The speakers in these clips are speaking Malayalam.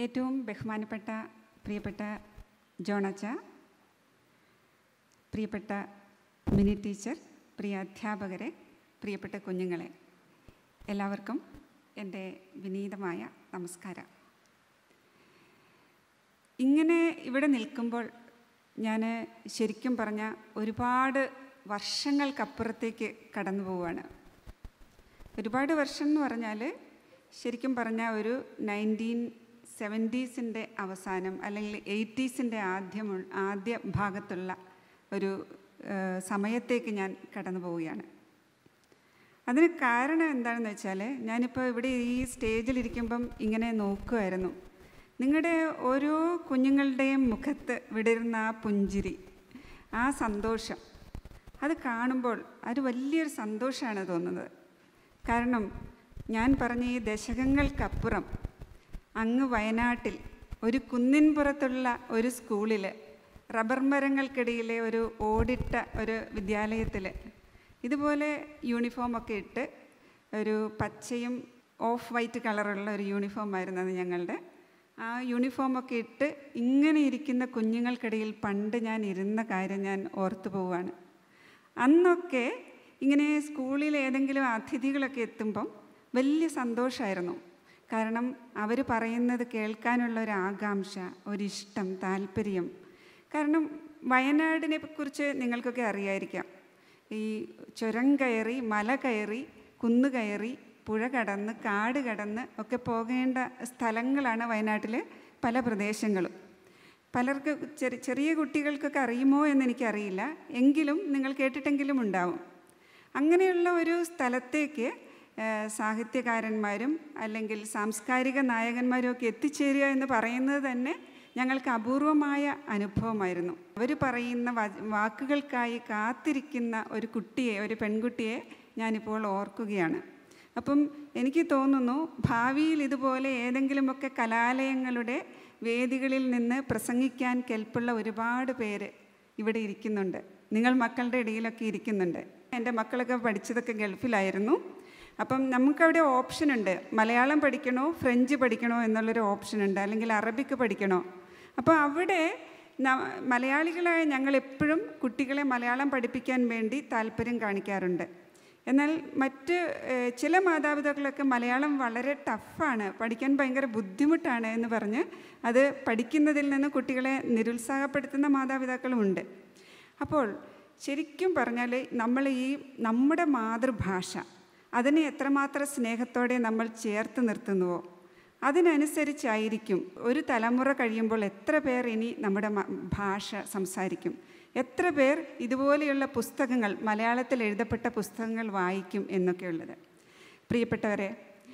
ഏറ്റവും ബഹുമാനപ്പെട്ട പ്രിയപ്പെട്ട ജോണച്ച പ്രിയപ്പെട്ട മിനി ടീച്ചർ പ്രിയ അധ്യാപകരെ പ്രിയപ്പെട്ട കുഞ്ഞുങ്ങളെ എല്ലാവർക്കും എൻ്റെ വിനീതമായ നമസ്കാരം ഇങ്ങനെ ഇവിടെ നിൽക്കുമ്പോൾ ഞാൻ ശരിക്കും പറഞ്ഞ ഒരുപാട് വർഷങ്ങൾക്കപ്പുറത്തേക്ക് കടന്നു പോവുകയാണ് ഒരുപാട് വർഷം എന്ന് പറഞ്ഞാൽ ശരിക്കും പറഞ്ഞാൽ ഒരു നയൻറ്റീൻ സെവൻറ്റീസിൻ്റെ അവസാനം അല്ലെങ്കിൽ എയ്റ്റീസിൻ്റെ ആദ്യം ആദ്യ ഭാഗത്തുള്ള ഒരു ഏഹ്, സമയത്തേക്ക് ഞാൻ കടന്നു പോവുകയാണ് അതിന് കാരണം എന്താണെന്ന് വെച്ചാൽ ഞാനിപ്പോൾ ഇവിടെ ഈ സ്റ്റേജിലിരിക്കുമ്പം ഇങ്ങനെ നോക്കുമായിരുന്നു നിങ്ങളുടെ ഓരോ കുഞ്ഞുങ്ങളുടെയും മുഖത്ത് വിടരുന്ന ആ പുഞ്ചിരി ആ സന്തോഷം അത് കാണുമ്പോൾ അത് വലിയൊരു സന്തോഷമാണ് തോന്നുന്നത് കാരണം ഞാൻ പറഞ്ഞ ഈ ദശകങ്ങൾക്കപ്പുറം അങ്ങ് വയനാട്ടിൽ ഒരു കുന്നിൻപുറത്തുള്ള ഒരു സ്കൂളിൽ റബ്ബർ മരങ്ങൾക്കിടയിലെ ഒരു ഓടിട്ട ഒരു വിദ്യാലയത്തിൽ ഇതുപോലെ യൂണിഫോമൊക്കെ ഇട്ട് ഒരു പച്ചയും ഓഫ് വൈറ്റ് കളറുള്ള ഒരു യൂണിഫോം ആയിരുന്നത് ഞങ്ങളുടെ ആ യൂണിഫോമൊക്കെ ഇട്ട് ഇങ്ങനെ ഇരിക്കുന്ന കുഞ്ഞുങ്ങൾക്കിടയിൽ പണ്ട് ഞാൻ ഇരുന്ന കാര്യം ഞാൻ ഓർത്തു പോവുകയാണ് അന്നൊക്കെ ഇങ്ങനെ സ്കൂളിൽ ഏതെങ്കിലും അതിഥികളൊക്കെ എത്തുമ്പം വലിയ സന്തോഷമായിരുന്നു കാരണം അവർ പറയുന്നത് കേൾക്കാനുള്ള ഒരു ആകാംക്ഷ ഒരിഷ്ടം താല്പര്യം കാരണം വയനാടിനെ കുറിച്ച് നിങ്ങൾക്കൊക്കെ അറിയായിരിക്കാം ഈ ചുരം കയറി മല കയറി കുന്ന് കയറി പുഴ കടന്ന് കാട് കടന്ന് ഒക്കെ പോകേണ്ട സ്ഥലങ്ങളാണ് വയനാട്ടിലെ പല പ്രദേശങ്ങളും പലർക്ക് ചെറിയ ചെറിയ കുട്ടികൾക്കൊക്കെ അറിയുമോ എന്ന് എനിക്കറിയില്ല എങ്കിലും നിങ്ങൾ കേട്ടിട്ടെങ്കിലും ഉണ്ടാവും അങ്ങനെയുള്ള ഒരു സ്ഥലത്തേക്ക് ആ, സാഹിത്യകാരന്മാരും അല്ലെങ്കിൽ സാംസ്കാരിക നായകന്മാരും ഒക്കെ എത്തിച്ചേരുക എന്ന് പറയുന്നത് തന്നെ ഞങ്ങൾക്ക് അപൂർവമായ അനുഭവമായിരുന്നു അവർ പറയുന്ന വ- വാക്കുകൾക്കായി കാത്തിരിക്കുന്ന ഒരു കുട്ടിയെ ഒരു പെൺകുട്ടിയെ ഞാനിപ്പോൾ ഓർക്കുകയാണ് അപ്പം എനിക്ക് തോന്നുന്നു ഭാവിയിൽ ഇതുപോലെ ഏതെങ്കിലുമൊക്കെ കലാലയങ്ങളുടെ വേദികളിൽ നിന്ന് പ്രസംഗിക്കാൻ കെൽപ്പുള്ള ഒരുപാട് പേര് ഇവിടെ ഇരിക്കുന്നുണ്ട് നിങ്ങൾ മക്കളുടെ ഇടയിലൊക്കെ ഇരിക്കുന്നുണ്ട് എൻ്റെ മക്കളൊക്കെ പഠിച്ചതൊക്കെ ഗൾഫിലായിരുന്നു അപ്പം നമുക്കവിടെ ഓപ്ഷനുണ്ട് മലയാളം പഠിക്കണോ ഫ്രഞ്ച് പഠിക്കണോ എന്നുള്ളൊരു ഓപ്ഷനുണ്ട് അല്ലെങ്കിൽ അറബിക്ക് പഠിക്കണോ അപ്പോൾ അവിടെ ന- മലയാളികളായ ഞങ്ങൾ എപ്പോഴും കുട്ടികളെ മലയാളം പഠിപ്പിക്കാൻ വേണ്ടി താല്പര്യം കാണിക്കാറുണ്ട് എന്നാൽ മറ്റ് ഏഹ്, ചില മാതാപിതാക്കളൊക്കെ മലയാളം വളരെ ടഫാണ് പഠിക്കാൻ ഭയങ്കര ബുദ്ധിമുട്ടാണ് എന്ന് പറഞ്ഞ് അത് പഠിക്കുന്നതിൽ നിന്ന് കുട്ടികളെ നിരുത്സാഹപ്പെടുത്തുന്ന മാതാപിതാക്കളുമുണ്ട് അപ്പോൾ ശരിക്കും പറഞ്ഞാൽ നമ്മൾ ഈ നമ്മുടെ മാതൃഭാഷ അതിനെ എത്രമാത്രം സ്നേഹത്തോടെ നമ്മൾ ചേർത്ത് നിർത്തുന്നുവോ അതിനനുസരിച്ചായിരിക്കും ഒരു തലമുറ കഴിയുമ്പോൾ എത്ര പേർ ഇനി നമ്മുടെ മ- ഭാഷ സംസാരിക്കും എത്ര പേർ ഇതുപോലെയുള്ള പുസ്തകങ്ങൾ മലയാളത്തിൽ എഴുതപ്പെട്ട പുസ്തകങ്ങൾ വായിക്കും എന്നൊക്കെയുള്ളത് പ്രിയപ്പെട്ടവരെ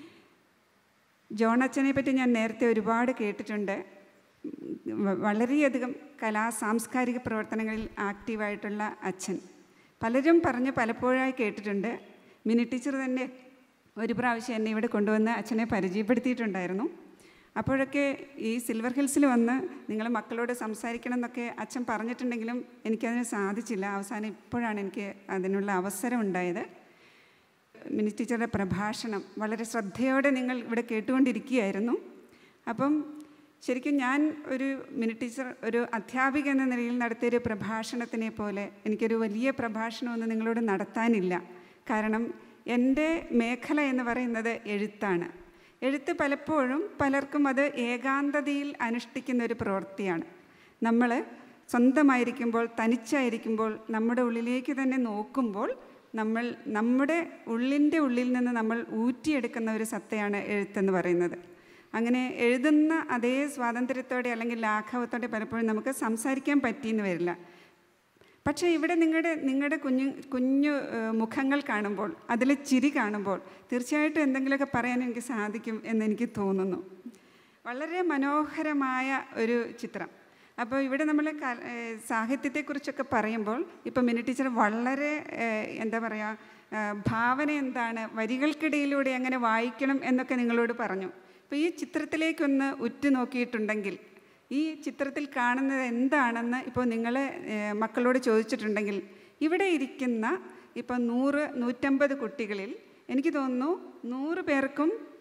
ജോണച്ചനെ പറ്റി ഞാൻ നേരത്തെ ഒരുപാട് കേട്ടിട്ടുണ്ട് വ- വളരെയധികം കലാ സാംസ്കാരിക പ്രവർത്തനങ്ങളിൽ ആക്റ്റീവായിട്ടുള്ള അച്ഛൻ പലരും പറഞ്ഞ് പലപ്പോഴായി കേട്ടിട്ടുണ്ട് മിനി ടീച്ചർ തന്നെ ഒരു പ്രാവശ്യം എന്നെ ഇവിടെ കൊണ്ടുവന്ന് അച്ഛനെ പരിചയപ്പെടുത്തിയിട്ടുണ്ടായിരുന്നു അപ്പോഴൊക്കെ ഈ സിൽവർ ഹിൽസിൽ വന്ന് നിങ്ങൾ മക്കളോട് സംസാരിക്കണം എന്നൊക്കെ അച്ഛൻ പറഞ്ഞിട്ടുണ്ടെങ്കിലും എനിക്കതിന് സാധിച്ചില്ല അവസാനം ഇപ്പോഴാണ് എനിക്ക് അതിനുള്ള അവസരം ഉണ്ടായത് മിനി ടീച്ചറുടെ പ്രഭാഷണം വളരെ ശ്രദ്ധയോടെ നിങ്ങൾ ഇവിടെ കേട്ടുകൊണ്ടിരിക്കുകയായിരുന്നു അപ്പം ശരിക്കും ഞാൻ ഒരു മിനി ടീച്ചർ ഒരു അധ്യാപിക എന്ന നിലയിൽ നടത്തിയൊരു പ്രഭാഷണത്തിനെ പോലെ എനിക്കൊരു വലിയ പ്രഭാഷണമൊന്നും നിങ്ങളോട് നടത്താനില്ല കാരണം എൻ്റെ മേഖല എന്ന് പറയുന്നത് എഴുത്താണ് എഴുത്ത് പലപ്പോഴും പലർക്കും അത് ഏകാന്തതയിൽ അനുഷ്ഠിക്കുന്ന ഒരു പ്രവൃത്തിയാണ് നമ്മൾ സ്വന്തമായിരിക്കുമ്പോൾ തനിച്ചായിരിക്കുമ്പോൾ നമ്മുടെ ഉള്ളിലേക്ക് തന്നെ നോക്കുമ്പോൾ നമ്മൾ നമ്മുടെ ഉള്ളിൻ്റെ ഉള്ളിൽ നിന്ന് നമ്മൾ ഊറ്റിയെടുക്കുന്ന ഒരു സത്തയാണ് എഴുത്തെന്ന് പറയുന്നത് അങ്ങനെ എഴുതുന്ന അതേ സ്വാതന്ത്ര്യത്തോടെ അല്ലെങ്കിൽ ലാഘവത്തോടെ പലപ്പോഴും നമുക്ക് സംസാരിക്കാൻ പറ്റിയെന്ന് വരില്ല പക്ഷേ ഇവിടെ നിങ്ങളുടെ നിങ്ങളുടെ കുഞ്ഞു കുഞ്ഞു ഏഹ്, മുഖങ്ങൾ കാണുമ്പോൾ അതിലെ ചിരി കാണുമ്പോൾ തീർച്ചയായിട്ടും എന്തെങ്കിലുമൊക്കെ പറയാൻ എനിക്ക് സാധിക്കും എന്ന് എനിക്ക് തോന്നുന്നു വളരെ മനോഹരമായ ഒരു ചിത്രം അപ്പോൾ ഇവിടെ നമ്മൾ ക ഏഹ്, സാഹിത്യത്തെക്കുറിച്ചൊക്കെ പറയുമ്പോൾ ഇപ്പോൾ മിനി ടീച്ചർ വളരെ ഏഹ്, എന്താ പറയുക ഏഹ്, ഭാവന എന്താണ് വരികൾക്കിടയിലൂടെ എങ്ങനെ വായിക്കണം എന്നൊക്കെ നിങ്ങളോട് പറഞ്ഞു അപ്പോൾ ഈ ചിത്രത്തിലേക്കൊന്ന് ഉറ്റുനോക്കിയിട്ടുണ്ടെങ്കിൽ ഈ ചിത്രത്തിൽ കാണുന്നത് എന്താണെന്ന് ഇപ്പോൾ നിങ്ങൾ മക്കളോട് ചോദിച്ചിട്ടുണ്ടെങ്കിൽ ഇവിടെ ഇരിക്കുന്ന ഇപ്പോൾ നൂറ് നൂറ്റമ്പത് കുട്ടികളിൽ എനിക്ക് തോന്നുന്നു നൂറ് പേർക്കും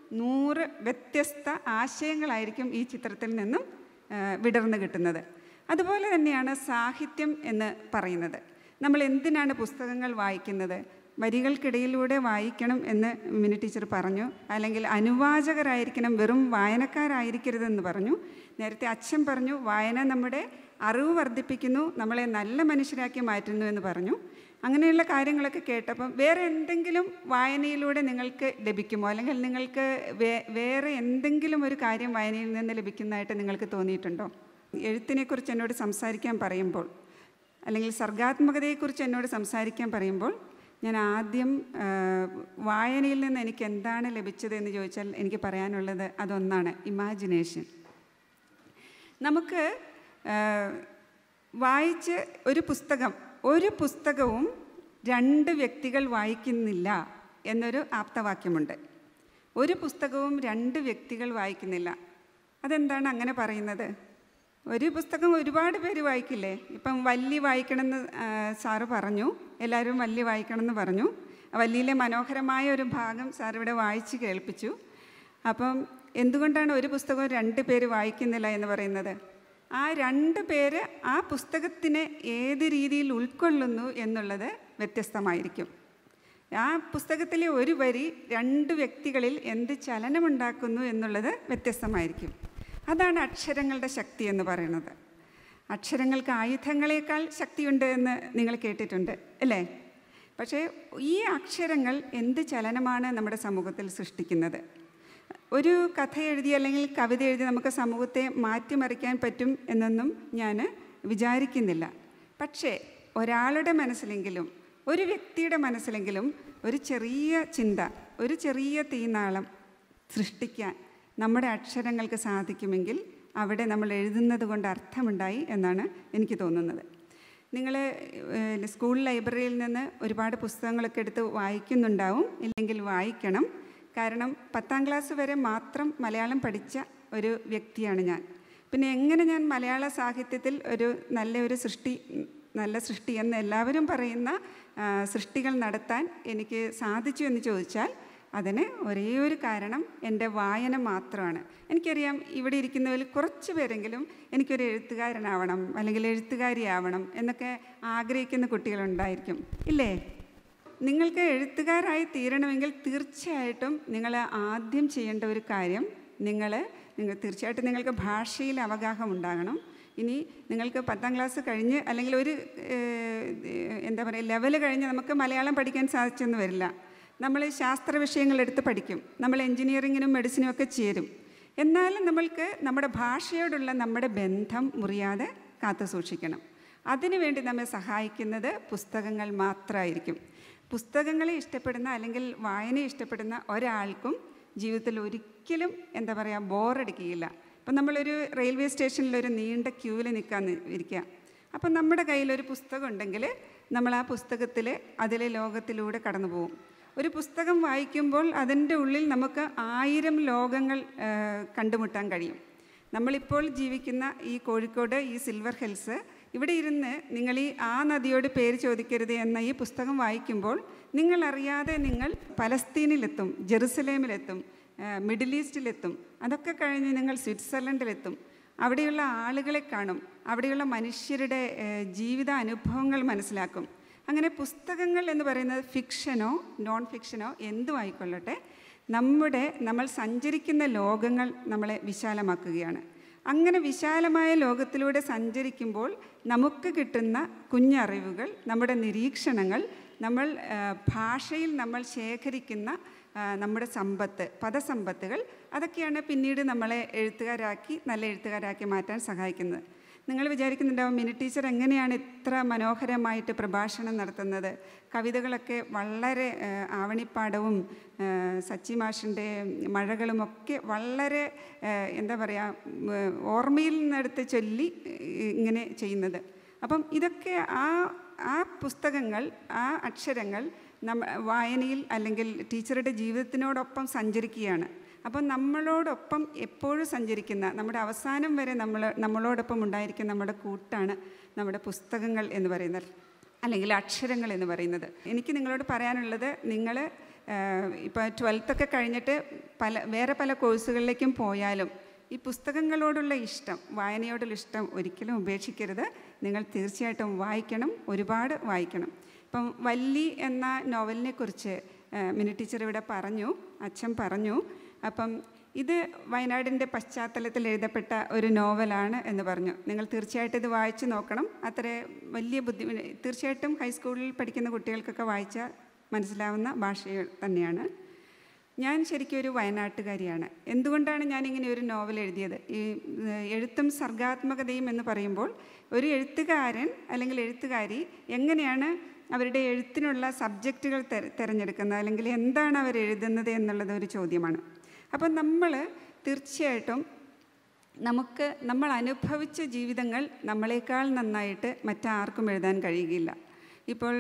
നൂറ് വ്യത്യസ്ത ആശയങ്ങളായിരിക്കും ഈ ചിത്രത്തിൽ നിന്നും ആ, വിടർന്ന് കിട്ടുന്നത് അതുപോലെ തന്നെയാണ് സാഹിത്യം എന്ന് പറയുന്നത് നമ്മൾ എന്തിനാണ് പുസ്തകങ്ങൾ വായിക്കുന്നത് വരികൾക്കിടയിലൂടെ വായിക്കണം എന്ന് മിനി ടീച്ചർ പറഞ്ഞു അല്ലെങ്കിൽ അനുവാചകരായിരിക്കണം വെറും വായനക്കാരായിരിക്കരുതെന്ന് പറഞ്ഞു നേരത്തെ അച്ഛൻ പറഞ്ഞു വായന നമ്മുടെ അറിവ് വർദ്ധിപ്പിക്കുന്നു നമ്മളെ നല്ല മനുഷ്യരാക്കി മാറ്റുന്നു എന്ന് പറഞ്ഞു അങ്ങനെയുള്ള കാര്യങ്ങളൊക്കെ കേട്ടപ്പം വേറെ എന്തെങ്കിലും വായനയിലൂടെ നിങ്ങൾക്ക് ലഭിക്കുമോ അല്ലെങ്കിൽ നിങ്ങൾക്ക് വേ- വേറെ എന്തെങ്കിലും ഒരു കാര്യം വായനയിൽ നിന്ന് ലഭിക്കുന്നതായിട്ട് നിങ്ങൾക്ക് തോന്നിയിട്ടുണ്ടോ എഴുത്തിനെക്കുറിച്ച് എന്നോട് സംസാരിക്കാൻ പറയുമ്പോൾ അല്ലെങ്കിൽ സർഗാത്മകതയെക്കുറിച്ച് എന്നോട് സംസാരിക്കാൻ പറയുമ്പോൾ ഞാൻ ആദ്യം ആ, വായനയിൽ നിന്ന് എനിക്ക് എന്താണ് ലഭിച്ചത് എന്ന് ചോദിച്ചാൽ എനിക്ക് പറയാനുള്ളത് അതൊന്നാണ് ഇമാജിനേഷൻ നമുക്ക് ആ, വായിച്ച് ഒരു പുസ്തകം ഒരു പുസ്തകവും രണ്ട് വ്യക്തികൾ വായിക്കുന്നില്ല എന്നൊരു ആപ്തവാക്യമുണ്ട് ഒരു പുസ്തകവും രണ്ട് വ്യക്തികൾ വായിക്കുന്നില്ല അതെന്താണ് അങ്ങനെ പറയുന്നത് ഒരു പുസ്തകം ഒരുപാട് പേര് വായിക്കില്ലേ ഇപ്പം വല്ലി വായിക്കണമെന്ന് ആ, സാറ് പറഞ്ഞു എല്ലാവരും വല്ലി വായിക്കണമെന്ന് പറഞ്ഞു വല്ലിയിലെ മനോഹരമായ ഒരു ഭാഗം സാർ ഇവിടെ വായിച്ച് കേൾപ്പിച്ചു അപ്പം എന്തുകൊണ്ടാണ് ഒരു പുസ്തകം രണ്ട് പേര് വായിക്കുന്നില്ല എന്ന് പറയുന്നത് ആ രണ്ട് പേര് ആ പുസ്തകത്തിനെ ഏത് രീതിയിൽ ഉൾക്കൊള്ളുന്നു എന്നുള്ളത് വ്യത്യസ്തമായിരിക്കും ആ പുസ്തകത്തിലെ ഒരു വരി രണ്ട് വ്യക്തികളിൽ എന്ത് ചലനമുണ്ടാക്കുന്നു എന്നുള്ളത് വ്യത്യസ്തമായിരിക്കും അതാണ് അക്ഷരങ്ങളുടെ ശക്തി എന്ന് പറയുന്നത് അക്ഷരങ്ങൾക്ക് ആയുധങ്ങളേക്കാൾ ശക്തിയുണ്ട് എന്ന് നിങ്ങൾ കേട്ടിട്ടുണ്ട് അല്ലേ പക്ഷേ ഈ അക്ഷരങ്ങൾ എന്ത് ചലനമാണ് നമ്മുടെ സമൂഹത്തിൽ സൃഷ്ടിക്കുന്നത് ഒരു കഥ എഴുതി അല്ലെങ്കിൽ കവിത എഴുതി നമുക്ക് സമൂഹത്തെ മാറ്റിമറിക്കാൻ പറ്റും എന്നൊന്നും ഞാൻ വിചാരിക്കുന്നില്ല പക്ഷേ ഒരാളുടെ മനസ്സിലെങ്കിലും ഒരു വ്യക്തിയുടെ മനസ്സിലെങ്കിലും ഒരു ചെറിയ ചിന്ത ഒരു ചെറിയ തീനാളം സൃഷ്ടിക്കാൻ നമ്മുടെ അക്ഷരങ്ങൾക്ക് സാധിക്കുമെങ്കിൽ അവിടെ നമ്മൾ എഴുതുന്നത് കൊണ്ട് അർത്ഥമുണ്ടായി എന്നാണ് എനിക്ക് തോന്നുന്നത് നിങ്ങൾ സ്കൂൾ ലൈബ്രറിയിൽ നിന്ന് ഒരുപാട് പുസ്തകങ്ങളൊക്കെ എടുത്ത് വായിക്കുന്നുണ്ടാവും ഇല്ലെങ്കിൽ വായിക്കണം കാരണം പത്താം ക്ലാസ് വരെ മാത്രം മലയാളം പഠിച്ച ഒരു വ്യക്തിയാണ് ഞാൻ പിന്നെ എങ്ങനെ ഞാൻ മലയാള സാഹിത്യത്തിൽ ഒരു നല്ല ഒരു സൃഷ്ടി നല്ല സൃഷ്ടി എന്ന് എല്ലാവരും പറയുന്ന ആ, സൃഷ്ടികൾ നടത്താൻ എനിക്ക് സാധിച്ചു എന്ന് ചോദിച്ചാൽ അതിന് ഒരേ ഒരു കാരണം എൻ്റെ വായന മാത്രമാണ് എനിക്കറിയാം ഇവിടെ ഇരിക്കുന്നവരിൽ കുറച്ച് പേരെങ്കിലും എനിക്കൊരു എഴുത്തുകാരനാവണം അല്ലെങ്കിൽ എഴുത്തുകാരിയാവണം എന്നൊക്കെ ആഗ്രഹിക്കുന്ന കുട്ടികളുണ്ടായിരിക്കും ഇല്ലേ നിങ്ങൾക്ക് എഴുത്തുകാരായി തീരണമെങ്കിൽ തീർച്ചയായിട്ടും നിങ്ങൾ ആദ്യം ചെയ്യേണ്ട ഒരു കാര്യം നിങ്ങൾ നിങ്ങൾ തീർച്ചയായിട്ടും നിങ്ങൾക്ക് ഭാഷയിൽ അവഗാഹം ഉണ്ടാകണം ഇനി നിങ്ങൾക്ക് പത്താം ക്ലാസ് കഴിഞ്ഞ് അല്ലെങ്കിൽ ഒരു ഏഹ്, എന്താ പറയുക ലെവൽ കഴിഞ്ഞ് നമുക്ക് മലയാളം പഠിക്കാൻ സാധിച്ചെന്ന് വരില്ല നമ്മൾ ശാസ്ത്ര വിഷയങ്ങൾ എടുത്ത് പഠിക്കും നമ്മൾ എൻജിനീയറിങ്ങിനും മെഡിസിനും ഒക്കെ ചേരും എന്നാലും നമ്മൾക്ക് നമ്മുടെ ഭാഷയോടുള്ള നമ്മുടെ ബന്ധം മുറിയാതെ കാത്തു സൂക്ഷിക്കണം അതിനുവേണ്ടി നമ്മെ സഹായിക്കുന്നത് പുസ്തകങ്ങൾ മാത്രമായിരിക്കും പുസ്തകങ്ങളെ ഇഷ്ടപ്പെടുന്ന അല്ലെങ്കിൽ വായനയെ ഇഷ്ടപ്പെടുന്ന ഒരാൾക്കും ജീവിതത്തിൽ ഒരിക്കലും എന്താ പറയുക ബോറടിക്കുകയില്ല ഇപ്പം നമ്മളൊരു റെയിൽവേ സ്റ്റേഷനിൽ ഒരു നീണ്ട ക്യൂവിൽ നിൽക്കാൻ ഇരിക്കുക അപ്പം നമ്മുടെ കയ്യിലൊരു പുസ്തകം ഉണ്ടെങ്കിൽ നമ്മൾ ആ പുസ്തകത്തിൽ അതിലെ ലോകത്തിലൂടെ കടന്നു പോകും ഒരു പുസ്തകം വായിക്കുമ്പോൾ അതിൻ്റെ ഉള്ളിൽ നമുക്ക് ആയിരം ലോകങ്ങൾ ആ, കണ്ടുമുട്ടാൻ കഴിയും നമ്മളിപ്പോൾ ജീവിക്കുന്ന ഈ കോഴിക്കോട് ഈ സിൽവർ ഹിൽസ് ഇവിടെ ഇരുന്ന് നിങ്ങൾ ഈ ആ നദിയോട് പേര് ചോദിക്കരുത് എന്ന ഈ പുസ്തകം വായിക്കുമ്പോൾ നിങ്ങൾ അറിയാതെ നിങ്ങൾ പലസ്തീനിലെത്തും ജെറുസലേമിലെത്തും ആ, മിഡിൽ ഈസ്റ്റിലെത്തും അതൊക്കെ കഴിഞ്ഞ് നിങ്ങൾ സ്വിറ്റ്സർലൻഡിലെത്തും അവിടെയുള്ള ആളുകളെ കാണും അവിടെയുള്ള മനുഷ്യരുടെ ആ, ജീവിത അനുഭവങ്ങൾ മനസ്സിലാക്കും അങ്ങനെ പുസ്തകങ്ങൾ എന്ന് പറയുന്നത് ഫിക്ഷനോ നോൺ ഫിക്ഷനോ എന്തും ആയിക്കൊള്ളട്ടെ നമ്മുടെ നമ്മൾ സഞ്ചരിക്കുന്ന ലോകങ്ങൾ നമ്മളെ വിശാലമാക്കുകയാണ് അങ്ങനെ വിശാലമായ ലോകത്തിലൂടെ സഞ്ചരിക്കുമ്പോൾ നമുക്ക് കിട്ടുന്ന കുഞ്ഞറിവുകൾ നമ്മുടെ നിരീക്ഷണങ്ങൾ നമ്മൾ ആ, ഭാഷയിൽ നമ്മൾ ശേഖരിക്കുന്ന ആ, നമ്മുടെ സമ്പത്ത് പദസമ്പത്തുകൾ അതൊക്കെയാണ് പിന്നീട് നമ്മളെ എഴുത്തുകാരാക്കി നല്ല എഴുത്തുകാരാക്കി മാറ്റാൻ സഹായിക്കുന്നത് നിങ്ങൾ വിചാരിക്കുന്നുണ്ടാവും മിനി ടീച്ചർ എങ്ങനെയാണ് ഇത്ര മനോഹരമായിട്ട് പ്രഭാഷണം നടത്തുന്നത് കവിതകളൊക്കെ വളരെ ആ, ആവണിപ്പാടവും ആ, സച്ചി മാഷിൻ്റെ മഴകളുമൊക്കെ വളരെ ആ, എന്താ പറയുക ഉം, ഓർമ്മയിൽ നിന്നെടുത്ത് ചൊല്ലി ഏ, ഇങ്ങനെ ചെയ്യുന്നത് അപ്പം ഇതൊക്കെ ആ ആ പുസ്തകങ്ങൾ ആ അക്ഷരങ്ങൾ നമ്മ വായനയിൽ അല്ലെങ്കിൽ ടീച്ചറുടെ ജീവിതത്തിനോടൊപ്പം സഞ്ചരിക്കുകയാണ് അപ്പം നമ്മളോടൊപ്പം എപ്പോഴും സഞ്ചരിക്കുന്ന നമ്മുടെ അവസാനം വരെ നമ്മൾ നമ്മളോടൊപ്പം ഉണ്ടായിരിക്കുന്ന നമ്മുടെ കൂട്ടാണ് നമ്മുടെ പുസ്തകങ്ങൾ എന്ന് പറയുന്നത് അല്ലെങ്കിൽ അക്ഷരങ്ങൾ എന്ന് പറയുന്നത് എനിക്ക് നിങ്ങളോട് പറയാനുള്ളത് നിങ്ങൾ ഇപ്പോൾ ട്വൽത്തൊക്കെ കഴിഞ്ഞിട്ട് പല വേറെ പല കോഴ്സുകളിലേക്കും പോയാലും ഈ പുസ്തകങ്ങളോടുള്ള ഇഷ്ടം വായനയോടുള്ള ഇഷ്ടം ഒരിക്കലും ഉപേക്ഷിക്കരുത് നിങ്ങൾ തീർച്ചയായിട്ടും വായിക്കണം ഒരുപാട് വായിക്കണം ഇപ്പം വല്ലി എന്ന നോവലിനെ കുറിച്ച് മിനി ടീച്ചർ ഇവിടെ പറഞ്ഞു അച്ഛൻ പറഞ്ഞു അപ്പം ഇത് വയനാടിൻ്റെ പശ്ചാത്തലത്തിൽ എഴുതപ്പെട്ട ഒരു നോവലാണ് എന്ന് പറഞ്ഞു നിങ്ങൾ തീർച്ചയായിട്ടും ഇത് വായിച്ചു നോക്കണം അത്ര വലിയ ബുദ്ധിമുട്ട് തീർച്ചയായിട്ടും ഹൈസ്കൂളിൽ പഠിക്കുന്ന കുട്ടികൾക്കൊക്കെ വായിച്ചാൽ മനസ്സിലാവുന്ന ഭാഷ തന്നെയാണ് ഞാൻ ശരിക്കും ഒരു വയനാട്ടുകാരിയാണ് എന്തുകൊണ്ടാണ് ഞാനിങ്ങനെ ഒരു നോവൽ എഴുതിയത് ഈ എഴുത്തും സർഗാത്മകതയും എന്ന് പറയുമ്പോൾ ഒരു എഴുത്തുകാരൻ അല്ലെങ്കിൽ എഴുത്തുകാരി എങ്ങനെയാണ് അവരുടെ എഴുത്തിനുള്ള സബ്ജക്റ്റുകൾ തിരഞ്ഞെടുക്കുന്നത് അല്ലെങ്കിൽ എന്താണ് അവർ എഴുതുന്നത് എന്നുള്ളത് ഒരു ചോദ്യമാണ് അപ്പം നമ്മൾ തീർച്ചയായിട്ടും നമുക്ക് നമ്മൾ അനുഭവിച്ച ജീവിതങ്ങൾ നമ്മളെക്കാൾ നന്നായിട്ട് മറ്റാർക്കും എഴുതാൻ കഴിയുകയില്ല ഇപ്പോൾ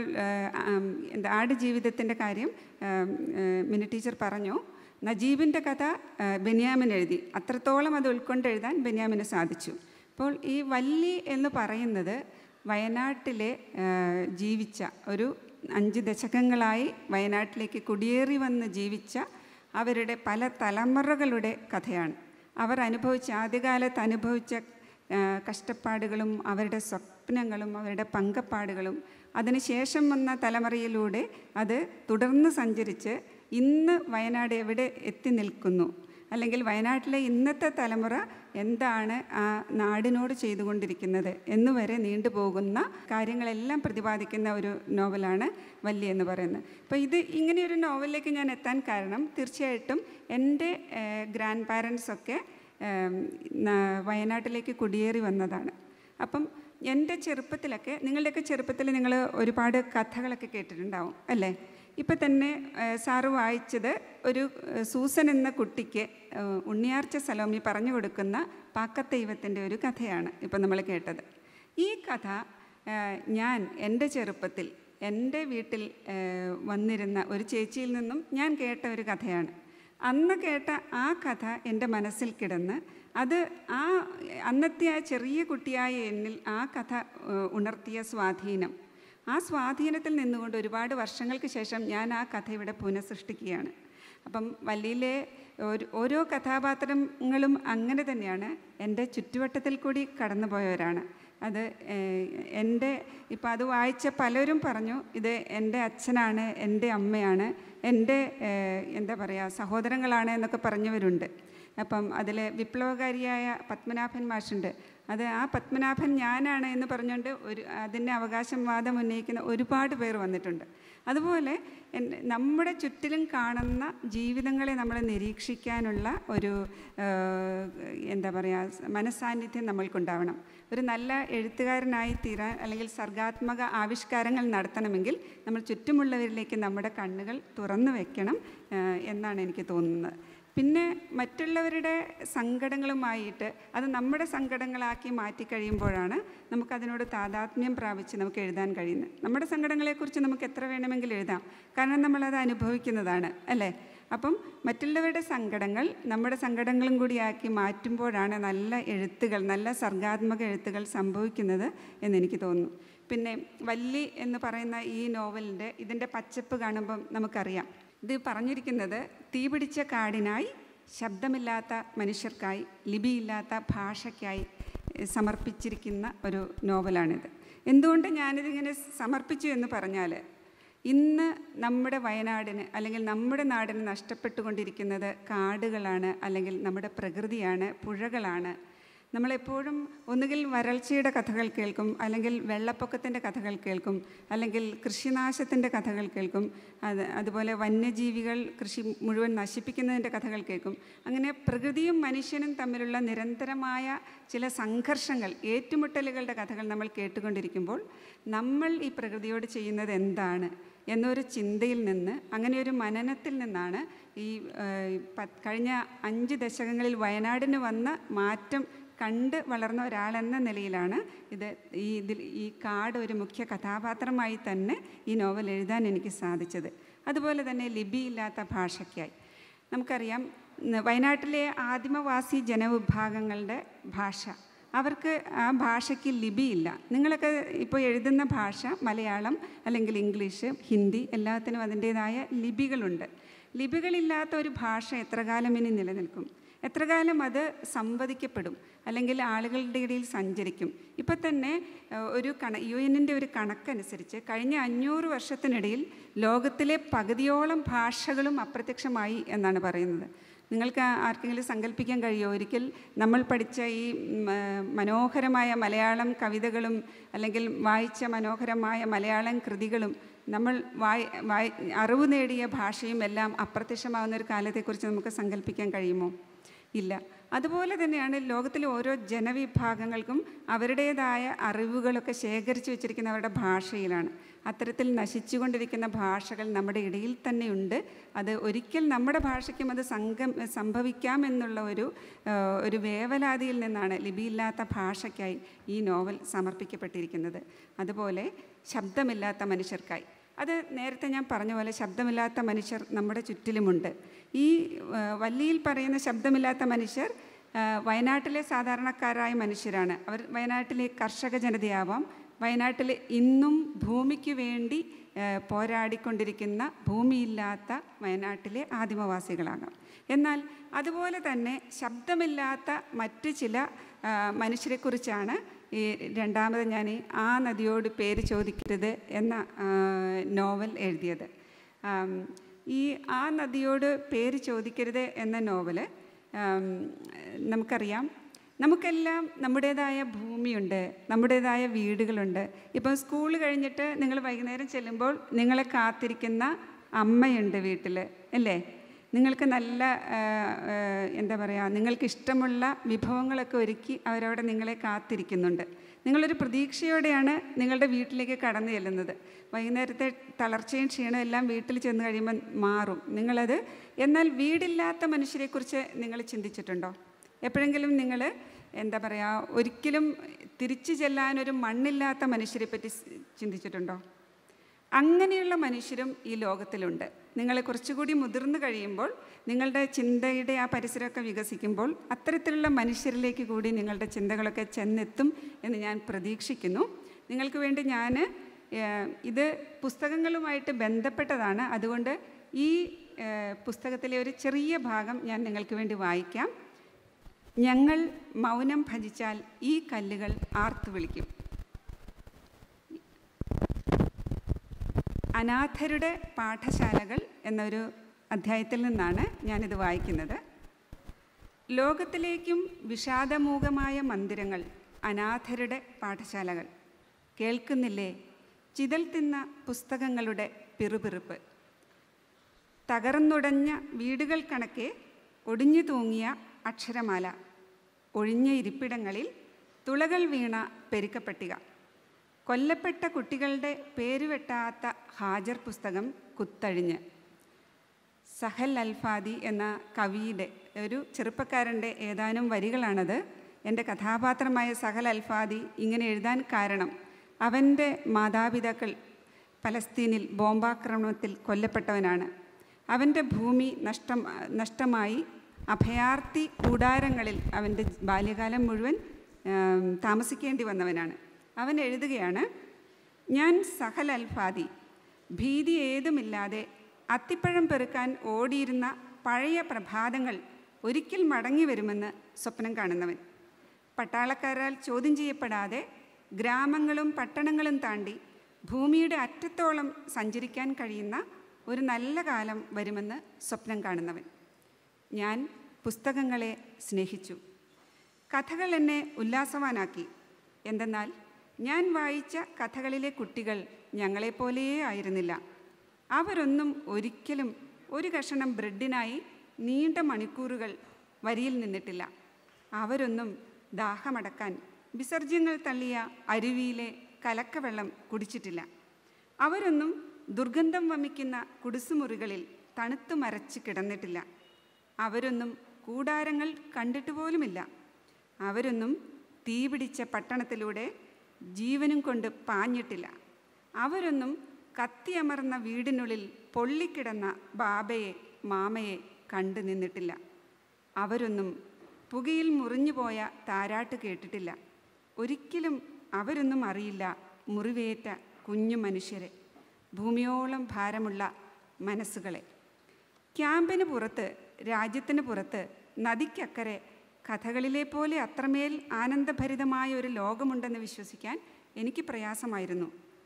എന്താ ആട് ജീവിതത്തിൻ്റെ കാര്യം മിനി ടീച്ചർ പറഞ്ഞു നജീബിൻ്റെ കഥ ബെന്യാമിൻ എഴുതി അത്രത്തോളം അത് ഉൾക്കൊണ്ട് എഴുതാൻ ബെന്യാമിന് സാധിച്ചു അപ്പോൾ ഈ വല്ലി എന്ന് പറയുന്നത് വയനാട്ടിലെ ജീവിച്ച ഒരു അഞ്ച് ദശകങ്ങളായി വയനാട്ടിലേക്ക് കുടിയേറി വന്ന് ജീവിച്ച അവരുടെ പല തലമുറകളുടെ കഥയാണ് അവർ അനുഭവിച്ച ആദ്യകാലത്ത് അനുഭവിച്ച കഷ്ടപ്പാടുകളും അവരുടെ സ്വപ്നങ്ങളും അവരുടെ പങ്കപ്പാടുകളും അതിനുശേഷം വന്ന തലമുറയിലൂടെ അത് തുടർന്ന് സഞ്ചരിച്ച് ഇന്ന് വയനാട് എവിടെ എത്തി നിൽക്കുന്നു അല്ലെങ്കിൽ വയനാട്ടിലെ ഇന്നത്തെ തലമുറ എന്താണ് ആ നാടിനോട് ചെയ്തുകൊണ്ടിരിക്കുന്നത് എന്നുവരെ നീണ്ടുപോകുന്ന കാര്യങ്ങളെല്ലാം പ്രതിപാദിക്കുന്ന ഒരു നോവലാണ് വല്ലി എന്ന് പറയുന്നത് അപ്പോൾ ഇത് ഇങ്ങനെയൊരു നോവലിലേക്ക് ഞാൻ എത്താൻ കാരണം തീർച്ചയായിട്ടും എൻ്റെ ഗ്രാൻഡ് പാരൻസൊക്കെ വയനാട്ടിലേക്ക് കുടിയേറി വന്നതാണ് അപ്പം എൻ്റെ ചെറുപ്പത്തിലൊക്കെ നിങ്ങളുടെയൊക്കെ ചെറുപ്പത്തിൽ നിങ്ങൾ ഒരുപാട് കഥകളൊക്കെ കേട്ടിട്ടുണ്ടാവും അല്ലേ ഇപ്പം തന്നെ സാറ് വായിച്ചത് ഒരു സൂസൻ എന്ന കുട്ടിക്ക് ഉണ്ണിയാർച്ച സലോമി പറഞ്ഞു കൊടുക്കുന്ന പാക്കത്തൈവത്തിൻ്റെ ഒരു കഥയാണ് ഇപ്പം നമ്മൾ കേട്ടത് ഈ കഥ ഞാൻ എൻ്റെ ചെറുപ്പത്തിൽ എൻ്റെ വീട്ടിൽ വന്നിരുന്ന ഒരു ചേച്ചിയിൽ നിന്നും ഞാൻ കേട്ട ഒരു കഥയാണ് അന്ന് കേട്ട ആ കഥ എൻ്റെ മനസ്സിൽ കിടന്ന് അത് ആ അന്നത്തെ ആ ചെറിയ കുട്ടിയായ എന്നിൽ ആ കഥ ഉണർത്തിയ സ്വാധീനം ആ സ്വാധീനത്തിൽ നിന്നുകൊണ്ട് ഒരുപാട് വർഷങ്ങൾക്ക് ശേഷം ഞാൻ ആ കഥ ഇവിടെ പുനഃസൃഷ്ടിക്കുകയാണ് അപ്പം വല്ലിയിലെ ഒരു ഓരോ കഥാപാത്രങ്ങളും അങ്ങനെ തന്നെയാണ് എൻ്റെ ചുറ്റുവട്ടത്തിൽ കൂടി കടന്നുപോയവരാണ് അത് എൻ്റെ ഇപ്പം അത് വായിച്ച പലരും പറഞ്ഞു ഇത് എൻ്റെ അച്ഛനാണ് എൻ്റെ അമ്മയാണ് എൻ്റെ എന്താ പറയുക സഹോദരങ്ങളാണ് എന്നൊക്കെ പറഞ്ഞവരുണ്ട് അപ്പം അതിൽ വിപ്ലവകാരിയായ പത്മനാഭൻ മാഷുണ്ട് അത് ആ പത്മനാഭൻ ഞാനാണ് എന്ന് പറഞ്ഞുകൊണ്ട് ഒരു അതിൻ്റെ അവകാശം വാദം ഉന്നയിക്കുന്ന ഒരുപാട് പേർ വന്നിട്ടുണ്ട് അതുപോലെ നമ്മുടെ ചുറ്റിലും കാണുന്ന ജീവിതങ്ങളെ നമ്മൾ നിരീക്ഷിക്കാനുള്ള ഒരു എന്താ പറയുക മനസ്സാന്നിധ്യം നമ്മൾക്കുണ്ടാവണം ഒരു നല്ല എഴുത്തുകാരനായി തീരാൻ അല്ലെങ്കിൽ സർഗാത്മക ആവിഷ്കാരങ്ങൾ നടത്തണമെങ്കിൽ നമ്മൾ ചുറ്റുമുള്ളവരിലേക്ക് നമ്മുടെ കണ്ണുകൾ തുറന്നു വെക്കണം എന്നാണ് എനിക്ക് തോന്നുന്നത് പിന്നെ മറ്റുള്ളവരുടെ സങ്കടങ്ങളുമായിട്ട് അത് നമ്മുടെ സങ്കടങ്ങളാക്കി മാറ്റി കഴിയുമ്പോഴാണ് നമുക്കതിനോട് താതാത്മ്യം പ്രാപിച്ച് നമുക്ക് എഴുതാൻ കഴിയുന്നത് നമ്മുടെ സങ്കടങ്ങളെക്കുറിച്ച് നമുക്ക് എത്ര വേണമെങ്കിലും എഴുതാം കാരണം നമ്മളത് അനുഭവിക്കുന്നതാണ് അല്ലേ അപ്പം മറ്റുള്ളവരുടെ സങ്കടങ്ങൾ നമ്മുടെ സങ്കടങ്ങളും കൂടിയാക്കി മാറ്റുമ്പോഴാണ് നല്ല എഴുത്തുകൾ നല്ല സർഗാത്മക എഴുത്തുകൾ സംഭവിക്കുന്നത് എന്നെനിക്ക് തോന്നുന്നു പിന്നെ വല്ലി എന്ന് പറയുന്ന ഈ നോവലിൻ്റെ ഇതിൻ്റെ പച്ചപ്പ് കാണുമ്പം നമുക്കറിയാം ഇത് പറഞ്ഞിരിക്കുന്നത് തീപിടിച്ച കാടിനായി ശബ്ദമില്ലാത്ത മനുഷ്യർക്കായി ലിപിയില്ലാത്ത ഭാഷയ്ക്കായി സമർപ്പിച്ചിരിക്കുന്ന ഒരു നോവലാണിത് എന്തുകൊണ്ട് ഞാനിതിങ്ങനെ സമർപ്പിച്ചു എന്ന് പറഞ്ഞാൽ ഇന്ന് നമ്മുടെ വയനാടിന് അല്ലെങ്കിൽ നമ്മുടെ നാടിന് നഷ്ടപ്പെട്ടുകൊണ്ടിരിക്കുന്നത് കാടുകളാണ് അല്ലെങ്കിൽ നമ്മുടെ പ്രകൃതിയാണ് പുഴകളാണ് നമ്മളെപ്പോഴും ഒന്നുകിൽ വരൾച്ചയുടെ കഥകൾ കേൾക്കും അല്ലെങ്കിൽ വെള്ളപ്പൊക്കത്തിൻ്റെ കഥകൾ കേൾക്കും അല്ലെങ്കിൽ കൃഷിനാശത്തിൻ്റെ കഥകൾ കേൾക്കും അത് അതുപോലെ വന്യജീവികൾ കൃഷി മുഴുവൻ നശിപ്പിക്കുന്നതിൻ്റെ കഥകൾ കേൾക്കും അങ്ങനെ പ്രകൃതിയും മനുഷ്യനും തമ്മിലുള്ള നിരന്തരമായ ചില സംഘർഷങ്ങൾ ഏറ്റുമുട്ടലുകളുടെ കഥകൾ നമ്മൾ കേട്ടുകൊണ്ടിരിക്കുമ്പോൾ നമ്മൾ ഈ പ്രകൃതിയോട് ചെയ്യുന്നത് എന്താണ് എന്നൊരു ചിന്തയിൽ നിന്ന് അങ്ങനെ ഒരു മനനത്തിൽ നിന്നാണ് ഈ കഴിഞ്ഞ അഞ്ച് ദശകങ്ങളിൽ വയനാടിന് വന്ന മാറ്റം കണ്ട് വളർന്ന ഒരാളെന്ന നിലയിലാണ് ഇത് ഈ ഇതിൽ ഈ കാട് ഒരു മുഖ്യ കഥാപാത്രമായി തന്നെ ഈ നോവൽ എഴുതാൻ എനിക്ക് സാധിച്ചത് അതുപോലെ തന്നെ ലിപിയില്ലാത്ത ഭാഷയ്ക്കായി നമുക്കറിയാം വയനാട്ടിലെ ആദിമവാസി ജനവിഭാഗങ്ങളുടെ ഭാഷ അവർക്ക് ആ ഭാഷയ്ക്ക് ലിപിയില്ല നിങ്ങളൊക്കെ ഇപ്പോൾ എഴുതുന്ന ഭാഷ മലയാളം അല്ലെങ്കിൽ ഇംഗ്ലീഷ് ഹിന്ദി എല്ലാത്തിനും അതിൻ്റേതായ ലിപികളുണ്ട് ലിപികളില്ലാത്ത ഒരു ഭാഷ എത്ര കാലം ഇനി നിലനിൽക്കും എത്ര കാലം അത് സംവദിക്കപ്പെടും അല്ലെങ്കിൽ ആളുകളുടെ ഇടയിൽ സഞ്ചരിക്കും ഇപ്പം തന്നെ ഏഹ്, ഒരു കണ യു എന്നിൻ്റെ ഒരു കണക്കനുസരിച്ച് കഴിഞ്ഞ അഞ്ഞൂറ് വർഷത്തിനിടയിൽ ലോകത്തിലെ പകുതിയോളം ഭാഷകളും അപ്രത്യക്ഷമായി എന്നാണ് പറയുന്നത് നിങ്ങൾക്ക് ആ- ആർക്കെങ്കിലും സങ്കല്പിക്കാൻ കഴിയുമോ ഒരിക്കൽ നമ്മൾ പഠിച്ച ഈ ഉം, ആ, മനോഹരമായ മലയാളം കവിതകളും അല്ലെങ്കിൽ വായിച്ച മനോഹരമായ മലയാളം കൃതികളും നമ്മൾ വായി വായി അറിവ് നേടിയ ഭാഷയും എല്ലാം അപ്രത്യക്ഷമാകുന്ന ഒരു കാലത്തെക്കുറിച്ച് നമുക്ക് സങ്കല്പിക്കാൻ കഴിയുമോ ഇല്ല അതുപോലെ തന്നെയാണ് ലോകത്തിലെ ഓരോ ജനവിഭാഗങ്ങൾക്കും അവരുടേതായ അറിവുകളൊക്കെ ശേഖരിച്ചു വെച്ചിരിക്കുന്ന അവരുടെ ഭാഷയിലാണ് അത്തരത്തിൽ നശിച്ചുകൊണ്ടിരിക്കുന്ന ഭാഷകൾ നമ്മുടെ ഇടയിൽ തന്നെയുണ്ട് അത് ഒരിക്കൽ നമ്മുടെ ഭാഷയ്ക്കും അത് സംഘം സംഭവിക്കാം എന്നുള്ള ഒരു ആ, ഒരു വേവലാതിയിൽ നിന്നാണ് ലിപിയില്ലാത്ത ഭാഷയ്ക്കായി ഈ നോവൽ സമർപ്പിക്കപ്പെട്ടിരിക്കുന്നത് അതുപോലെ ശബ്ദമില്ലാത്ത മനുഷ്യർക്കായി അത് നേരത്തെ ഞാൻ പറഞ്ഞ പോലെ ശബ്ദമില്ലാത്ത മനുഷ്യർ നമ്മുടെ ചുറ്റിലുമുണ്ട് ഈ ആ, വല്ലിയിൽ പറയുന്ന ശബ്ദമില്ലാത്ത മനുഷ്യർ ആ, വയനാട്ടിലെ സാധാരണക്കാരായ മനുഷ്യരാണ് അവർ വയനാട്ടിലെ കർഷക ജനതയാവാം വയനാട്ടിൽ ഇന്നും ഭൂമിക്ക് വേണ്ടി ആ, പോരാടിക്കൊണ്ടിരിക്കുന്ന ഭൂമിയില്ലാത്ത വയനാട്ടിലെ ആദിമവാസികളാകാം എന്നാൽ അതുപോലെ തന്നെ ശബ്ദമില്ലാത്ത മറ്റ് ചില ആ, മനുഷ്യരെക്കുറിച്ചാണ് ഈ രണ്ടാമത് ഞാൻ ഈ ആ നദിയോട് പേര് ചോദിക്കരുത് എന്ന ആ, നോവൽ എഴുതിയത് ആം, ഈ ആ നദിയോട് പേര് ചോദിക്കരുത് എന്ന നോവല് ആം, നമുക്കറിയാം നമുക്കെല്ലാം നമ്മുടേതായ ഭൂമിയുണ്ട് നമ്മുടേതായ വീടുകളുണ്ട് ഇപ്പം സ്കൂൾ കഴിഞ്ഞിട്ട് നിങ്ങൾ വൈകുന്നേരം ചെല്ലുമ്പോൾ നിങ്ങളെ കാത്തിരിക്കുന്ന അമ്മയുണ്ട് വീട്ടിൽ അല്ലേ നിങ്ങൾക്ക് നല്ല ആ, ആ, എന്താ പറയുക നിങ്ങൾക്ക് ഇഷ്ടമുള്ള വിഭവങ്ങളൊക്കെ ഒരുക്കി അവരവിടെ നിങ്ങളെ കാത്തിരിക്കുന്നുണ്ട് നിങ്ങളൊരു പ്രതീക്ഷയോടെയാണ് നിങ്ങളുടെ വീട്ടിലേക്ക് കടന്നു ചെല്ലുന്നത് വൈകുന്നേരത്തെ തളർച്ചയും ക്ഷീണവും എല്ലാം വീട്ടിൽ ചെന്ന് കഴിയുമ്പോൾ മാറും നിങ്ങളത് എന്നാൽ വീടില്ലാത്ത മനുഷ്യരെക്കുറിച്ച് നിങ്ങൾ ചിന്തിച്ചിട്ടുണ്ടോ എപ്പോഴെങ്കിലും നിങ്ങൾ എന്താ പറയുക ഒരിക്കലും തിരിച്ചു ചെല്ലാനൊരു മണ്ണില്ലാത്ത മനുഷ്യരെ പറ്റി സ് ചിന്തിച്ചിട്ടുണ്ടോ അങ്ങനെയുള്ള മനുഷ്യരും ഈ ലോകത്തിലുണ്ട് നിങ്ങൾ കുറച്ചുകൂടി മുതിർന്നു കഴിയുമ്പോൾ നിങ്ങളുടെ ചിന്തയുടെ ആ പരിസരമൊക്കെ വികസിക്കുമ്പോൾ അത്തരത്തിലുള്ള മനുഷ്യരിലേക്ക് കൂടി നിങ്ങളുടെ ചിന്തകളൊക്കെ ചെന്നെത്തും എന്ന് ഞാൻ പ്രതീക്ഷിക്കുന്നു നിങ്ങൾക്ക് വേണ്ടി ഞാൻ ഏഹ്, ഇത് പുസ്തകങ്ങളുമായിട്ട് ബന്ധപ്പെട്ടതാണ് അതുകൊണ്ട് ഈ ഏഹ്, പുസ്തകത്തിലെ ഒരു ചെറിയ ഭാഗം ഞാൻ നിങ്ങൾക്ക് വേണ്ടി വായിക്കാം ഞങ്ങൾ മൗനം ഭജിച്ചാൽ ഈ കല്ലുകൾ ആർത്തു വിളിക്കും അനാഥരുടെ പാഠശാലകൾ എന്നൊരു അധ്യായത്തിൽ നിന്നാണ് ഞാനിത് വായിക്കുന്നത് ലോകത്തിലേക്കും വിഷാദമൂകമായ മന്ദിരങ്ങൾ അനാഥരുടെ പാഠശാലകൾ കേൾക്കുന്നില്ലേ ചിതൽ തിന്ന പുസ്തകങ്ങളുടെ പിറുപിറുപ്പ് തകർന്നുടഞ്ഞ വീടുകൾ കണക്കെ ഒടിഞ്ഞു തൂങ്ങിയ അക്ഷരമാല ഒഴിഞ്ഞ ഇരിപ്പിടങ്ങളിൽ തുളകൾ വീണ പെരുക്കപ്പട്ടിക കൊല്ലപ്പെട്ട കുട്ടികളുടെ പേരുവെട്ടാത്ത ഹാജർ പുസ്തകം കുത്തഴിഞ്ഞ് സഹൽ അൽഫാദി എന്ന കവിയുടെ ഒരു ചെറുപ്പക്കാരൻ്റെ ഏതാനും വരികളാണത് എൻ്റെ കഥാപാത്രമായ സഹൽ അൽഫാദി ഇങ്ങനെ എഴുതാൻ കാരണം അവൻ്റെ മാതാപിതാക്കൾ പലസ്തീനിൽ ബോംബാക്രമണത്തിൽ കൊല്ലപ്പെട്ടവനാണ് അവൻ്റെ ഭൂമി നഷ്ടം നഷ്ടമായി അഭയാർത്ഥി കൂടാരങ്ങളിൽ അവൻ്റെ ബാല്യകാലം മുഴുവൻ ആം, താമസിക്കേണ്ടി വന്നവനാണ് അവൻ എഴുതുകയാണ് ഞാൻ സഹൽ അൽഫാദി ഭീതി ഏതുമില്ലാതെ അത്തിപ്പഴം പെറുക്കാൻ ഓടിയിരുന്ന പഴയ പ്രഭാതങ്ങൾ ഒരിക്കൽ മടങ്ങി വരുമെന്ന് സ്വപ്നം കാണുന്നവൻ പട്ടാളക്കാരാൽ ചോദ്യം ചെയ്യപ്പെടാതെ ഗ്രാമങ്ങളും പട്ടണങ്ങളും താണ്ടി ഭൂമിയുടെ അറ്റത്തോളം സഞ്ചരിക്കാൻ കഴിയുന്ന ഒരു നല്ല കാലം വരുമെന്ന് സ്വപ്നം കാണുന്നവൻ ഞാൻ പുസ്തകങ്ങളെ സ്നേഹിച്ചു കഥകൾ എന്നെ ഉല്ലാസവാനാക്കി എന്തെന്നാൽ ഞാൻ വായിച്ച കഥകളിലെ കുട്ടികൾ ഞങ്ങളെപ്പോലെയേ ആയിരുന്നില്ല അവരൊന്നും ഒരിക്കലും ഒരു കഷണം ബ്രെഡിനായി നീണ്ട മണിക്കൂറുകൾ വരിയിൽ നിന്നിട്ടില്ല അവരൊന്നും ദാഹമടക്കാൻ വിസർജ്യങ്ങൾ തള്ളിയ അരുവിയിലെ കലക്കവെള്ളം കുടിച്ചിട്ടില്ല അവരൊന്നും ദുർഗന്ധം വമിക്കുന്ന കുടിസുമുറികളിൽ തണുത്തു മരച്ച് കിടന്നിട്ടില്ല അവരൊന്നും കൂടാരങ്ങൾ കണ്ടിട്ട് പോലുമില്ല അവരൊന്നും തീപിടിച്ച പട്ടണത്തിലൂടെ ജീവനും കൊണ്ട് പാഞ്ഞിട്ടില്ല അവരൊന്നും കത്തിയമർന്ന വീടിനുള്ളിൽ പൊള്ളിക്കിടന്ന ബാബയെ മാമയെ കണ്ടു നിന്നിട്ടില്ല അവരൊന്നും പുകയിൽ മുറിഞ്ഞുപോയ താരാട്ട് കേട്ടിട്ടില്ല ഒരിക്കലും അവരൊന്നും അറിയില്ല മുറിവേറ്റ കുഞ്ഞു മനുഷ്യരെ ഭൂമിയോളം ഭാരമുള്ള മനസ്സുകളെ ക്യാമ്പിന് പുറത്ത് രാജ്യത്തിന് പുറത്ത് നദിക്കക്കരെ കഥകളിലെ പോലെ അത്രമേൽ ആനന്ദഭരിതമായ ഒരു ലോകമുണ്ടെന്ന് വിശ്വസിക്കാൻ എനിക്ക് പ്രയാസമായിരുന്നു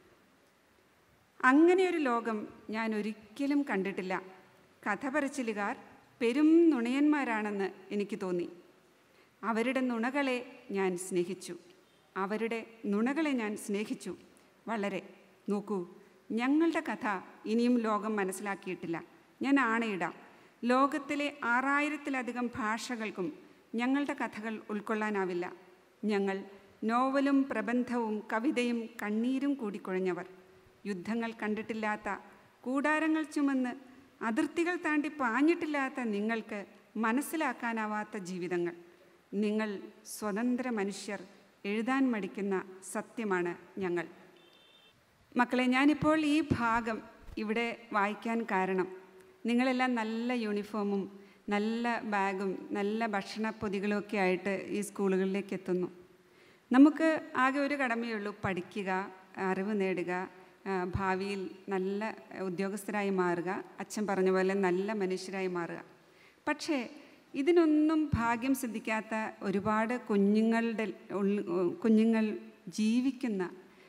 അങ്ങനെ ഒരു ലോകം ഞാൻ ഒരിക്കലും കണ്ടിട്ടില്ല കഥ പറച്ചിലുകാർ പെരും നുണയന്മാരാണെന്ന് എനിക്ക് തോന്നി അവരുടെ നുണകളെ ഞാൻ സ്നേഹിച്ചു അവരുടെ നുണകളെ ഞാൻ സ്നേഹിച്ചു വളരെ നോക്കൂ ഞങ്ങളുടെ കഥ ഇനിയും ലോകം മനസ്സിലാക്കിയിട്ടില്ല ഞാൻ ആണയിടാം ലോകത്തിലെ ആറായിരത്തിലധികം ഭാഷകൾക്കും ഞങ്ങളുടെ കഥകൾ ഉൾക്കൊള്ളാനാവില്ല ഞങ്ങൾ നോവലും പ്രബന്ധവും കവിതയും കണ്ണീരും കൂടിക്കൊഴിഞ്ഞവർ യുദ്ധങ്ങൾ കണ്ടിട്ടില്ലാത്ത കൂടാരങ്ങൾ ചുമന്ന് അതിർത്തികൾ താണ്ടി പാഞ്ഞിട്ടില്ലാത്ത നിങ്ങൾക്ക് മനസ്സിലാക്കാനാവാത്ത ജീവിതങ്ങൾ നിങ്ങൾ സ്വതന്ത്ര മനുഷ്യർ എഴുതാൻ മടിക്കുന്ന സത്യമാണ് ഞങ്ങൾ മക്കളെ ഞാനിപ്പോൾ ഈ ഭാഗം ഇവിടെ വായിക്കാൻ കാരണം നിങ്ങളെല്ലാം നല്ല യൂണിഫോമും നല്ല ബാഗും നല്ല ഭക്ഷണ പൊതികളുമൊക്കെ ആയിട്ട് ഈ സ്കൂളുകളിലേക്ക് എത്തുന്നു നമുക്ക് ആകെ ഒരു കടമയേ ഉള്ളൂ പഠിക്കുക അറിവ് നേടുക ആ, ഭാവിയിൽ നല്ല ഉദ്യോഗസ്ഥരായി മാറുക അച്ഛൻ പറഞ്ഞ പോലെ നല്ല മനുഷ്യരായി മാറുക പക്ഷേ ഇതിനൊന്നും ഭാഗ്യം സിദ്ധിക്കാത്ത ഒരുപാട് കുഞ്ഞുങ്ങളുടെ ഉള്ളിൽ കുഞ്ഞുങ്ങൾ ജീവിക്കുന്ന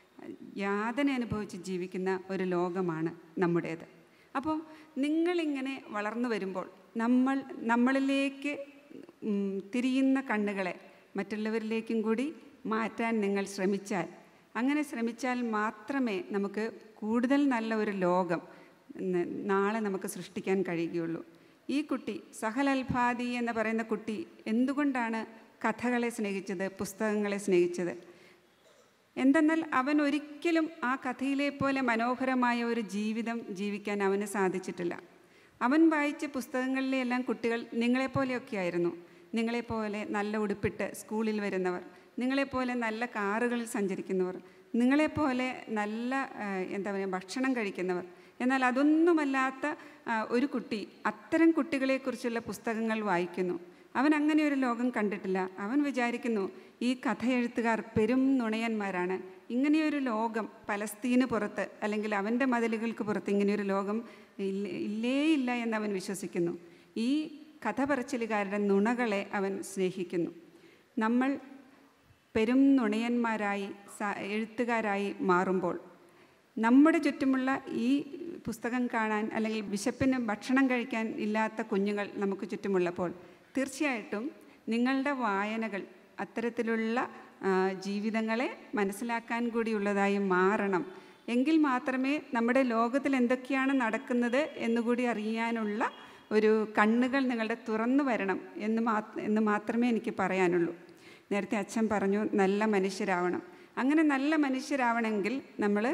യാതന അനുഭവിച്ച് ജീവിക്കുന്ന ഒരു ലോകമാണ് നമ്മുടേത് അപ്പോൾ നിങ്ങളിങ്ങനെ വളർന്നു വരുമ്പോൾ നമ്മൾ നമ്മളിലേക്ക് ഉം, തിരിയുന്ന കണ്ണുകളെ മറ്റുള്ളവരിലേക്കും കൂടി മാറ്റാൻ നിങ്ങൾ ശ്രമിച്ചാൽ അങ്ങനെ ശ്രമിച്ചാൽ മാത്രമേ നമുക്ക് കൂടുതൽ നല്ല ഒരു ലോകം ന- നാളെ നമുക്ക് സൃഷ്ടിക്കാൻ കഴിയുകയുള്ളൂ ഈ കുട്ടി സഹൽ അൽഫാദി എന്ന് പറയുന്ന കുട്ടി എന്തുകൊണ്ടാണ് കഥകളെ സ്നേഹിച്ചത് പുസ്തകങ്ങളെ സ്നേഹിച്ചത് എന്തെന്നാൽ അവൻ ഒരിക്കലും ആ കഥയിലെ പോലെ മനോഹരമായ ഒരു ജീവിതം ജീവിക്കാൻ അവന് സാധിച്ചിട്ടില്ല അവൻ വായിച്ച പുസ്തകങ്ങളിലെ എല്ലാം കുട്ടികൾ നിങ്ങളെപ്പോലെയൊക്കെ ആയിരുന്നു നിങ്ങളെപ്പോലെ നല്ല ഉടുപ്പിട്ട് സ്കൂളിൽ വരുന്നവർ നിങ്ങളെപ്പോലെ നല്ല കാറുകളിൽ സഞ്ചരിക്കുന്നവർ നിങ്ങളെപ്പോലെ നല്ല ആ, എന്താ പറയുക ഭക്ഷണം കഴിക്കുന്നവർ എന്നാൽ അതൊന്നുമല്ലാത്ത ആ, ഒരു കുട്ടി അത്തരം കുട്ടികളെക്കുറിച്ചുള്ള പുസ്തകങ്ങൾ വായിക്കുന്നു അവൻ അങ്ങനെ ഒരു ലോകം കണ്ടിട്ടില്ല അവൻ വിചാരിക്കുന്നു ഈ കഥയെഴുത്തുകാർ പെരും നുണയന്മാരാണ് ഇങ്ങനെയൊരു ലോകം പലസ്തീന് പുറത്ത് അല്ലെങ്കിൽ അവൻ്റെ മതിലുകൾക്ക് പുറത്ത് ഇങ്ങനെയൊരു ലോകം ഇല്ല- ഇല്ലേ ഇല്ല എന്ന് അവൻ വിശ്വസിക്കുന്നു ഈ കഥ പറച്ചിലുകാരുടെ നുണകളെ അവൻ സ്നേഹിക്കുന്നു നമ്മൾ പെരും നുണയന്മാരായി സ- എഴുത്തുകാരായി മാറുമ്പോൾ നമ്മുടെ ചുറ്റുമുള്ള ഈ പുസ്തകം കാണാൻ അല്ലെങ്കിൽ വിശപ്പിന് ഭക്ഷണം കഴിക്കാൻ ഇല്ലാത്ത കുഞ്ഞുങ്ങൾ നമുക്ക് ചുറ്റുമുള്ളപ്പോൾ തീർച്ചയായിട്ടും നിങ്ങളുടെ വായനകൾ അത്തരത്തിലുള്ള ആ, ജീവിതങ്ങളെ മനസ്സിലാക്കാൻ കൂടിയുള്ളതായി മാറണം എങ്കിൽ മാത്രമേ നമ്മുടെ ലോകത്തിൽ എന്തൊക്കെയാണ് നടക്കുന്നത് എന്നുകൂടി അറിയാനുള്ള ഒരു കണ്ണുകൾ നിങ്ങളുടെ തുറന്നു വരണം എന്ന് മാ എന്ന് മാത്രമേ എനിക്ക് പറയാനുള്ളൂ നേരത്തെ അച്ഛൻ പറഞ്ഞു നല്ല മനുഷ്യരാവണം അങ്ങനെ നല്ല മനുഷ്യരാവണമെങ്കിൽ നമ്മൾ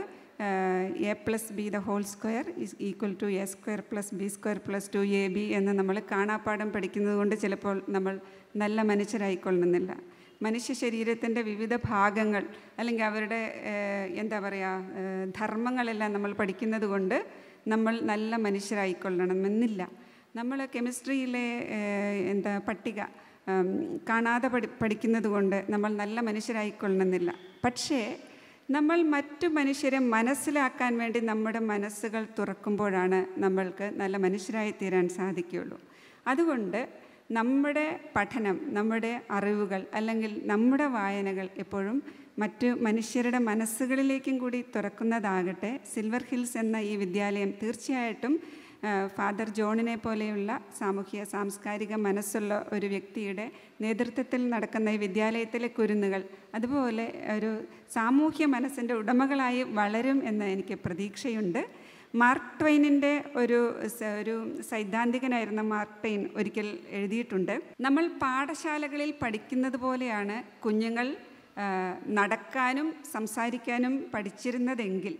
a plus b the whole square is equal to a square plus b square plus two a b എന്ന് നമ്മൾ കാണാപ്പാഠം പഠിക്കുന്നത് കൊണ്ട് ചിലപ്പോൾ നമ്മൾ നല്ല മനുഷ്യരായിക്കൊള്ളുന്നില്ല മനുഷ്യ ശരീരത്തിൻ്റെ വിവിധ ഭാഗങ്ങൾ അല്ലെങ്കിൽ അവരുടെ ഏഹ്, എന്താ പറയുക ഏഹ്, ധർമ്മങ്ങളെല്ലാം നമ്മൾ പഠിക്കുന്നത് കൊണ്ട് നമ്മൾ നല്ല മനുഷ്യരായിക്കൊള്ളണമെന്നില്ല നമ്മൾ കെമിസ്ട്രിയിലെ ഏഹ്, എന്താ പട്ടിക ഉം, കാണാതെ പഠി പഠിക്കുന്നത് കൊണ്ട് നമ്മൾ നല്ല മനുഷ്യരായിക്കൊള്ളണമെന്നില്ല പക്ഷേ നമ്മൾ മറ്റു മനുഷ്യരെ മനസ്സിലാക്കാൻ വേണ്ടി നമ്മുടെ മനസ്സുകൾ തുറക്കുമ്പോഴാണ് നമ്മൾക്ക് നല്ല മനുഷ്യരായി തീരാൻ സാധിക്കുകയുള്ളൂ അതുകൊണ്ട് നമ്മുടെ പഠനം നമ്മുടെ അറിവുകൾ അല്ലെങ്കിൽ നമ്മുടെ വായനകൾ എപ്പോഴും മറ്റു മനുഷ്യരുടെ മനസ്സുകളിലേക്കും കൂടി തുറക്കുന്നതാകട്ടെ സിൽവർ ഹിൽസ് എന്ന ഈ വിദ്യാലയം തീർച്ചയായിട്ടും ആ, ഫാദർ ജോണിനെ പോലെയുള്ള സാമൂഹ്യ സാംസ്കാരിക മനസ്സുള്ള ഒരു വ്യക്തിയുടെ നേതൃത്വത്തിൽ നടക്കുന്ന ഈ വിദ്യാലയത്തിലെ കുരുന്നുകൾ അതുപോലെ ഒരു സാമൂഹ്യ മനസ്സിൻ്റെ ഉടമകളായി വളരും എന്ന് എനിക്ക് പ്രതീക്ഷയുണ്ട് മാർക്ക് ട്വൈനിൻ്റെ ഒരു സ- ഒരു സൈദ്ധാന്തികനായിരുന്ന മാർക്ക് ട്വൈൻ ഒരിക്കൽ എഴുതിയിട്ടുണ്ട് നമ്മൾ പാഠശാലകളിൽ പഠിക്കുന്നത് പോലെയാണ് കുഞ്ഞുങ്ങൾ ആ, നടക്കാനും സംസാരിക്കാനും പഠിച്ചിരുന്നതെങ്കിൽ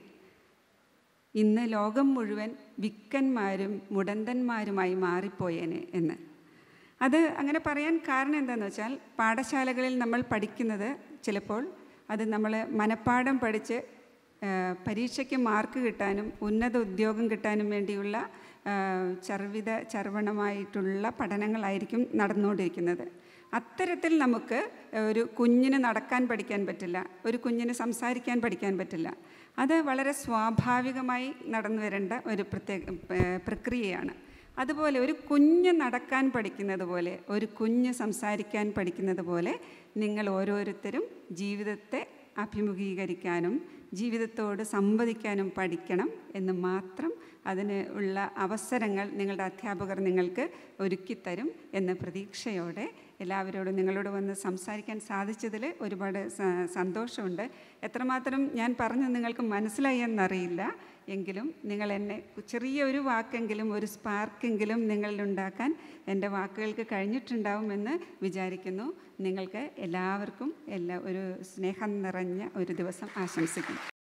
ഇന്ന് ലോകം മുഴുവൻ വിക്കന്മാരും മുടന്തന്മാരുമായി മാറിപ്പോയേനെ എന്ന് അത് അങ്ങനെ പറയാൻ കാരണം എന്താണെന്ന് വെച്ചാൽ പാഠശാലകളിൽ നമ്മൾ പഠിക്കുന്നത് ചിലപ്പോൾ അത് നമ്മൾ മനഃപ്പാഠം പഠിച്ച് ആ, പരീക്ഷയ്ക്ക് മാർക്ക് കിട്ടാനും ഉന്നത ഉദ്യോഗം കിട്ടാനും വേണ്ടിയുള്ള ആ, ചർവിത ചർവണമായിട്ടുള്ള പഠനങ്ങളായിരിക്കും നടന്നുകൊണ്ടിരിക്കുന്നത് അത്തരത്തിൽ നമുക്ക് ഒരു കുഞ്ഞിന് നടക്കാൻ പഠിക്കാൻ പറ്റില്ല ഒരു കുഞ്ഞിന് സംസാരിക്കാൻ പഠിക്കാൻ പറ്റില്ല അത് വളരെ സ്വാഭാവികമായി നടന്നു വരേണ്ട ഒരു പ്രത്യേക ഏർ പ്രക്രിയയാണ് അതുപോലെ ഒരു കുഞ്ഞ് നടക്കാൻ പഠിക്കുന്നത് പോലെ ഒരു കുഞ്ഞ് സംസാരിക്കാൻ പഠിക്കുന്നത് പോലെ നിങ്ങൾ ഓരോരുത്തരും ജീവിതത്തെ അഭിമുഖീകരിക്കാനും ജീവിതത്തോട് സംവദിക്കാനും പഠിക്കണം എന്ന് മാത്രം അതിന് ഉള്ള അവസരങ്ങൾ നിങ്ങളുടെ അധ്യാപകർ നിങ്ങൾക്ക് ഒരുക്കിത്തരും എന്ന പ്രതീക്ഷയോടെ എല്ലാവരോടും നിങ്ങളോട് വന്ന് സംസാരിക്കാൻ സാധിച്ചതിൽ ഒരുപാട് സ- സന്തോഷമുണ്ട് എത്രമാത്രം ഞാൻ പറഞ്ഞത് നിങ്ങൾക്ക് മനസ്സിലായി എന്നറിയില്ല എങ്കിലും നിങ്ങൾ എന്നെ ചെറിയ ഒരു വാക്കെങ്കിലും ഒരു സ്പാർക്കെങ്കിലും നിങ്ങളിലുണ്ടാക്കാൻ എൻ്റെ വാക്കുകൾക്ക് കഴിഞ്ഞിട്ടുണ്ടാവുമെന്ന് വിചാരിക്കുന്നു നിങ്ങൾക്ക് എല്ലാവർക്കും എല്ലാ ഒരു സ്നേഹം നിറഞ്ഞ ഒരു ദിവസം ആശംസിക്കുന്നു